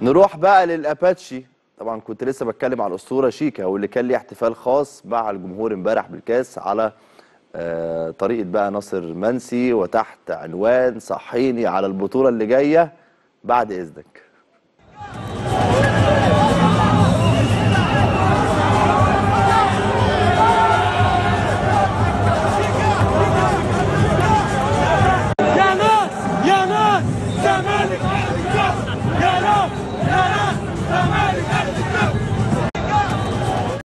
نروح بقى للاباتشي طبعا كنت لسه بتكلم على الاسطوره شيكا واللي كان ليه احتفال خاص مع الجمهور امبارح بالكاس على آه، طريقه بقى ناصر منسي وتحت عنوان صحيني على البطوله اللي جايه بعد اذنك